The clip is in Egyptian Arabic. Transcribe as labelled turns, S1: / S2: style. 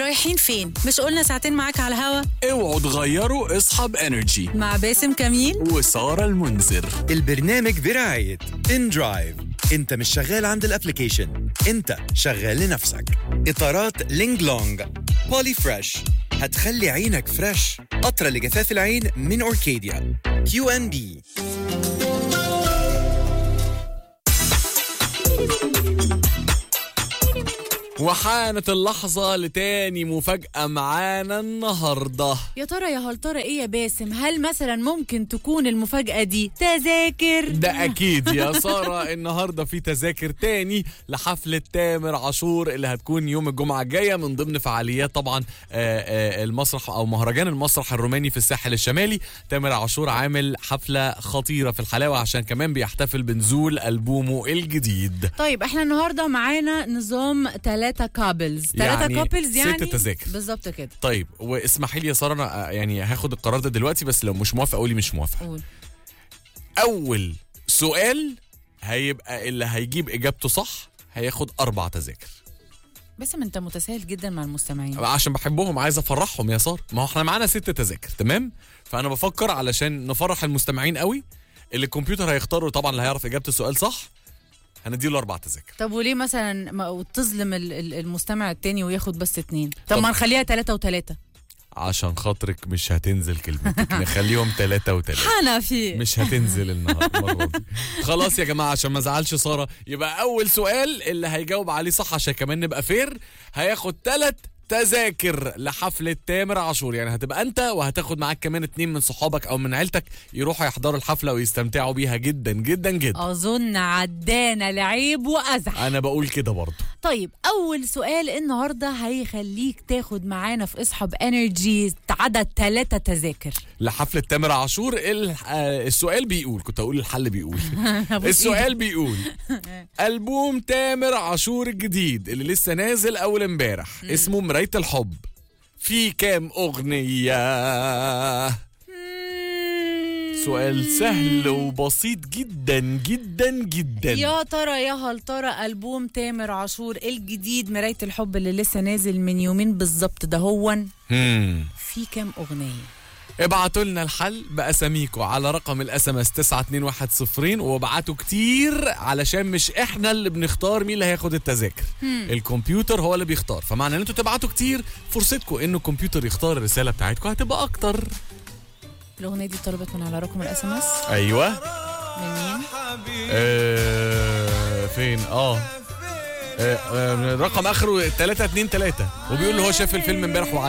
S1: رايحين فين؟ مش قلنا ساعتين معاك على الهوا
S2: اوعوا تغيروا اصحاب انرجي
S1: مع باسم كمين
S2: وسارة المنذر
S3: البرنامج برعاية ان درايف انت مش شغال عند الابليكيشن انت شغال لنفسك اطارات لينج لونج بولي فريش هتخلي عينك فريش قطرة لجفاف العين من اوركيديا كيو ان بي
S2: وحانت اللحظة لتاني مفاجأة معانا النهاردة
S1: يا ترى يا هل ترى ايه يا باسم هل مثلا ممكن تكون المفاجأة دي تذاكر
S2: ده أكيد يا سارة النهاردة في تذاكر تاني لحفلة تامر عاشور اللي هتكون يوم الجمعة الجاية من ضمن فعاليات طبعا آه، آه، المسرح أو مهرجان المسرح الروماني في الساحل الشمالي تامر عاشور عامل حفلة خطيرة في الحلاوة عشان كمان بيحتفل بنزول ألبومه الجديد
S1: طيب احنا النهارده معانا نظام ثلاثة كابلز ثلاثة
S2: يعني
S1: كابلز
S2: ست
S1: يعني
S2: تذاكر.
S1: بالظبط كده
S2: طيب واسمحي لي يا ساره انا آه، يعني هاخد القرار ده دلوقتي بس لو مش موافقه قولي مش موافقه
S1: قول
S2: اول سؤال هيبقى اللي هيجيب اجابته صح هياخد اربع تذاكر
S1: باسم انت متساهل جدا مع المستمعين
S2: عشان بحبهم عايز افرحهم يا ساره ما هو احنا معانا ست تذاكر تمام فانا بفكر علشان نفرح المستمعين قوي اللي الكمبيوتر هيختاره طبعا اللي هيعرف اجابه السؤال صح هنديله اربع تذاكر
S1: طب وليه مثلا ما تظلم ال- ال- المستمع التاني وياخد بس اتنين طب,
S2: طب-
S1: ما نخليها ثلاثة وثلاثة
S2: عشان خاطرك مش هتنزل كلمتك نخليهم ثلاثة وثلاثة
S1: حنفي
S2: مش هتنزل النهارده المره دي خلاص يا جماعه عشان ما ازعلش ساره يبقى اول سؤال اللي هيجاوب عليه صح عشان كمان نبقى فير هياخد ثلاث تذاكر لحفلة تامر عاشور يعني هتبقى انت وهتاخد معاك كمان اتنين من صحابك او من عيلتك يروحوا يحضروا الحفلة ويستمتعوا بيها جدا جدا جدا
S1: اظن عدانا لعيب وازح
S2: انا بقول كده برضه
S1: طيب اول سؤال النهارده هيخليك تاخد معانا في اصحاب انرجي عدد ثلاثة تذاكر
S2: لحفلة تامر عاشور ال- آه، السؤال بيقول كنت اقول الحل بيقول السؤال بيقول ألبوم تامر عاشور الجديد اللي لسه نازل أول امبارح اسمه مراية الحب في كام أغنية سؤال سهل وبسيط جدا جدا جدا
S1: يا ترى يا هل ترى البوم تامر عاشور الجديد مرايه الحب اللي لسه نازل من يومين بالظبط ده هو
S2: مم.
S1: في كام اغنيه
S2: ابعتوا لنا الحل باساميكوا على رقم الاس ام اس 92110 وابعتوا كتير علشان مش احنا اللي بنختار مين اللي هياخد التذاكر الكمبيوتر هو اللي بيختار فمعنى ان انتوا تبعتوا كتير فرصتكم ان الكمبيوتر يختار الرساله بتاعتكم هتبقى اكتر
S1: الاغنيه دي طلبت من على رقم الاس ام اس
S2: ايوه
S1: من مين
S2: آه فين اه آه، آه، رقم اخره 323 وبيقول له هو شاف الفيلم امبارح